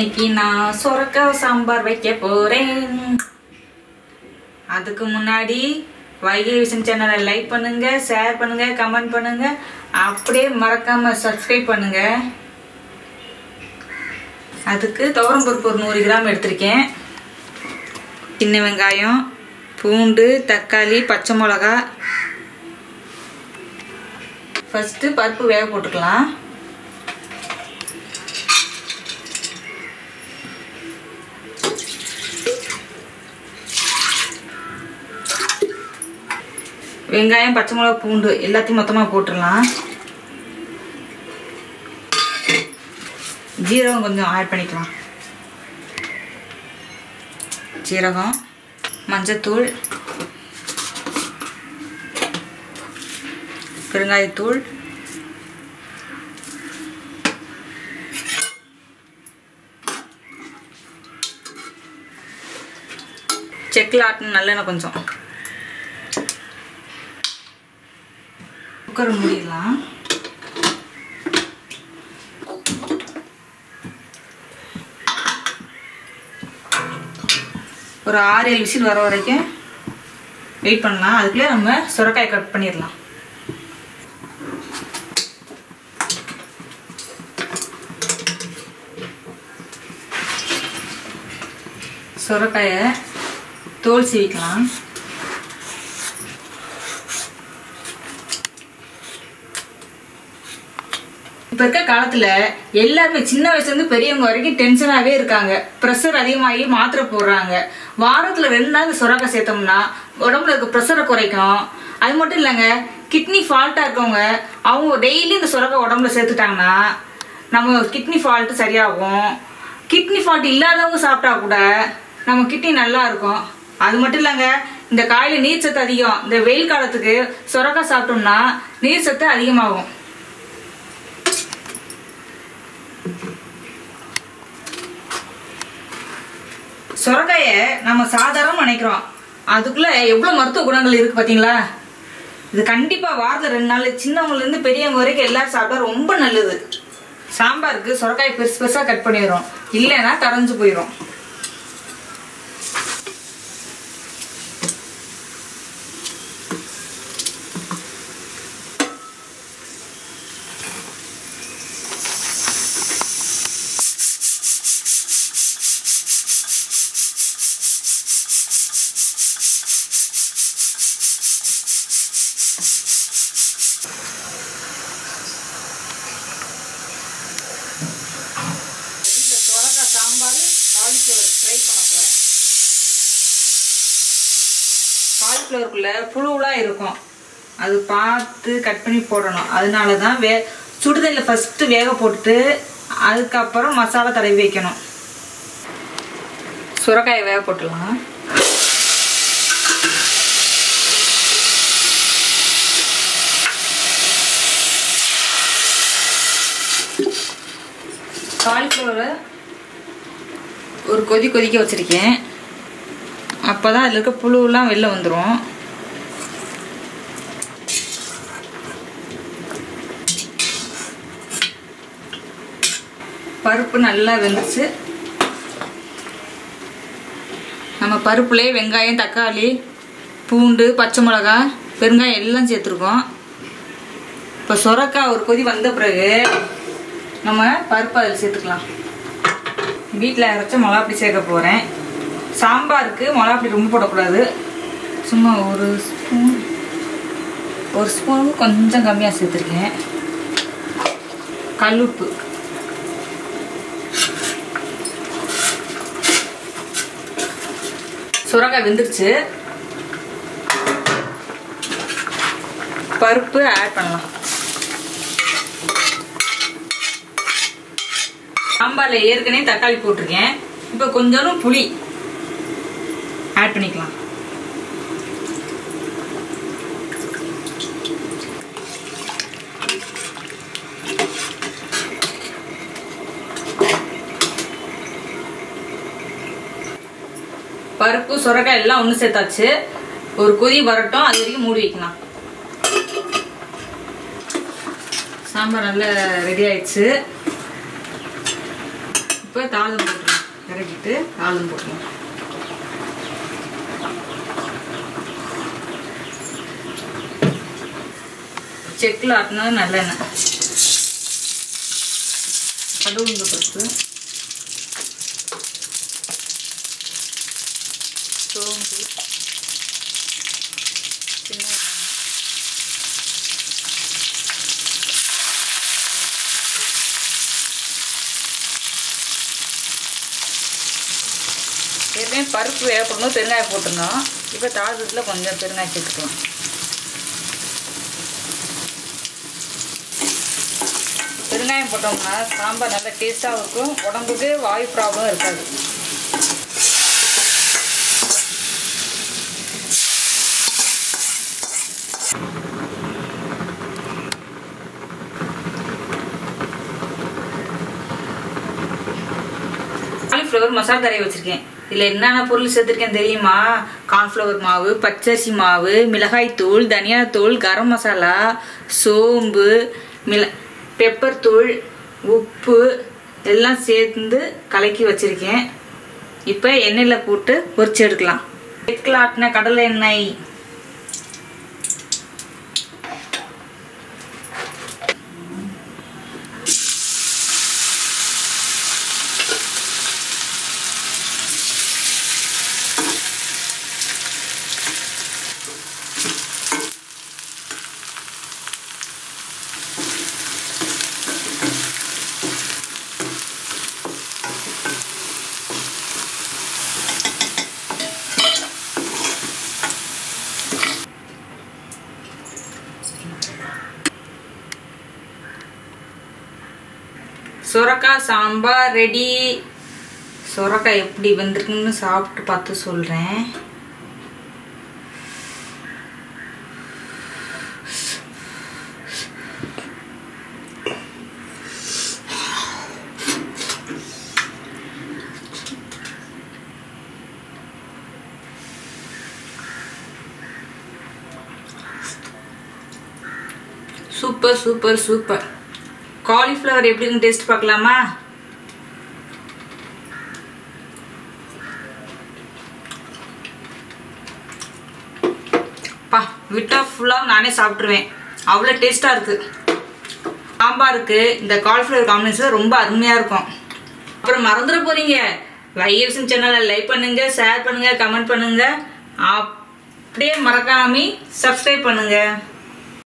இன்னைக்கு நான் சொரக்காய் சாம்பார் வைக்க போறேன் அதுக்கு முன்னாடி வைகை விஷன் சேனலை லைக் பண்ணுங்க ஷேர் பண்ணுங்க கமெண்ட் பண்ணுங்க அப்படியே மறக்காம சப்ஸ்கிரைப் பண்ணுங்க அதுக்கு துவரம் பருப்பு ஒரு நூறு கிராம் எடுத்திருக்கேன் சின்ன வெங்காயம் பூண்டு தக்காளி பச்சை மிளகா ஃபஸ்ட்டு பருப்பு வேக போட்டுக்கலாம் வெங்காயம் பச்சை மிளகா பூண்டு எல்லாத்தையும் மொத்தமாக போட்டுடலாம் ஜீரகம் கொஞ்சம் ஆட் பண்ணிக்கலாம் ஜீரகம் மஞ்சத்தூள் பெருங்காயத்தூள் செக்கில் ஆட்டின நல்லெண்ணெய் கொஞ்சம் குக்கர் மூடிடலாம் ஒரு ஆறு ஏழு விசில் வர வரைக்கும் வெயிட் பண்ணலாம் அதுக்குள்ளே நம்ம சுரக்காய் கட் பண்ணிடலாம் சுரக்காயை தோல் சீவிக்கலாம் இப்போ இருக்க காலத்தில் எல்லாருமே சின்ன வயசுலேருந்து பெரியவங்க வரைக்கும் டென்ஷனாகவே இருக்காங்க ப்ரெஷர் அதிகமாகி மாத்திரை போடுறாங்க வாரத்தில் ரெண்டு நாள் சுரக்காய் சேர்த்தோம்னா உடம்புல இருக்க ப்ரெஷரை குறைக்கும் அது மட்டும் இல்லைங்க கிட்னி ஃபால்ட்டாக இருக்கவங்க அவங்க டெய்லி இந்த சுரக்காய் உடம்புல சேர்த்துட்டாங்கன்னா நம்ம கிட்னி ஃபால்ட்டு சரியாகும் கிட்னி ஃபால்ட் இல்லாதவங்க சாப்பிட்டா கூட நம்ம கிட்னி நல்லா இருக்கும் அது மட்டும் இல்லைங்க இந்த காயில் நீர் சத்து அதிகம் இந்த வெயில் காலத்துக்கு சுரக்காய் சாப்பிட்டோம்னா நீர் சத்து அதிகமாகும் சுரக்காயை நம்ம சாதாரணமாக நினைக்கிறோம் அதுக்குள்ள எவ்வளோ மருத்துவ குணங்கள் இருக்கு பார்த்தீங்களா இது கண்டிப்பாக வாரத்தில் ரெண்டு நாள் சின்னவங்கலேருந்து பெரியவங்க வரைக்கும் எல்லாரும் சாப்பிட்டா ரொம்ப நல்லது சாம்பாருக்கு சுரக்காய் பெருசு பெருசாக கட் பண்ணிடுறோம் இல்லைன்னா கரைஞ்சு போயிடும் வீட்டில் சுரக்காய் சாம்பார் காலிஃப்ளவர் ஃப்ரை பண்ண போகிறேன் காலிஃப்ளவருக்குள்ளே புழுவெலாம் இருக்கும் அது பார்த்து கட் பண்ணி போடணும் அதனால தான் வே சுடுதண்ணில் ஃபஸ்ட்டு வேக போட்டுட்டு அதுக்கப்புறம் மசாலா தடவி வைக்கணும் சுரக்காயை வேக போட்டுடலாம் காலிஃப்ளவரை ஒரு கொதி கொதிக்க வச்சுருக்கேன் அப்போ தான் அதில் இருக்க புழுவெலாம் வெளில வந்துடும் பருப்பு நல்லா வெந்துச்சு நம்ம பருப்புலேயே வெங்காயம் தக்காளி பூண்டு பச்சை மிளகா பெருங்காயம் எல்லாம் சேர்த்துருக்கோம் இப்போ சுரக்காய் ஒரு கொதி வந்த பிறகு நம்ம பருப்பு அதில் சேர்த்துக்கலாம் வீட்டில் அரைச்ச மிளகாப்பொடி சேர்க்க போகிறேன் சாம்பாருக்கு மிளகாப்பொடி ரொம்ப போடக்கூடாது சும்மா ஒரு ஸ்பூன் ஒரு ஸ்பூனுக்கு கொஞ்சம் கம்மியாக சேர்த்துருக்கேன் கல்லுப்பு சுரக்காய் வெந்துருச்சு பருப்பு ஆட் பண்ணலாம் சாம்பாரில் ஏற்கனவே தக்காளி போட்டிருக்கேன் இப்போ கொஞ்சம் புளி ஆட் பண்ணிக்கலாம் பருப்பு சுரக்காய் எல்லாம் ஒன்று சேர்த்தாச்சு ஒரு கொதி வரட்டும் அது வரைக்கும் மூடி வைக்கலாம் சாம்பார் நல்லா ரெடி ஆயிடுச்சு இப்போ தாளம் போட்டுருவோம் இறக்கிட்டு தாளம் போட்டுருவோம் செக்கில் ஆட்டினா நல்லெண்ணெய் கடுகுண்டு பருப்பு சோம்பு சின்ன வெங்காயம் ஏற்கனவே பருப்பு வேகப்படணும் பெருங்காயம் போட்டிருந்தோம் இப்போ தாளத்தில் கொஞ்சம் பெருங்காயம் சேர்த்துக்கலாம் பெருங்காயம் போட்டோம்னா சாம்பார் நல்லா டேஸ்ட்டாகவும் இருக்கும் உடம்புக்கு வாயு ப்ராப்ளம் இருக்காது காலிஃப்ளவர் மசாலா தரையை வச்சுருக்கேன் இதில் என்னென்ன பொருள் சேர்த்துருக்கேன் தெரியுமா கார்ன்ஃப்ளவர் மாவு பச்சரிசி மாவு மிளகாய்த்தூள் தனியாத்தூள் கரம் மசாலா சோம்பு மிள பெப்பர் தூள் உப்பு எல்லாம் சேர்ந்து கலக்கி வச்சுருக்கேன் இப்போ எண்ணெயில் போட்டு பொரிச்சு எடுக்கலாம் எக்கில் ஆட்டின கடலை எண்ணெய் சுரக்காய் சாம்பார் ரெடி சுரக்காய் எப்படி வந்திருக்குன்னு சாப்பிட்டு பார்த்து சொல்கிறேன் சூப்பர் சூப்பர் சூப்பர் காலிஃப்ளவர் எப்படி இருக்குன்னு டேஸ்ட் பார்க்கலாமா பா விட்டா ஃபுல்லாக நானே சாப்பிட்ருவேன் அவ்வளோ டேஸ்ட்டாக இருக்குது சாம்பாருக்கு இந்த காலிஃப்ளவர் காம்பினேஷன் ரொம்ப அருமையாக இருக்கும் அப்புறம் மறந்துட போறீங்க வைஎஃப்எம் சேனலை லைக் பண்ணுங்க ஷேர் பண்ணுங்க கமெண்ட் பண்ணுங்க அப்படியே மறக்காம சப்ஸ்கிரைப் பண்ணுங்க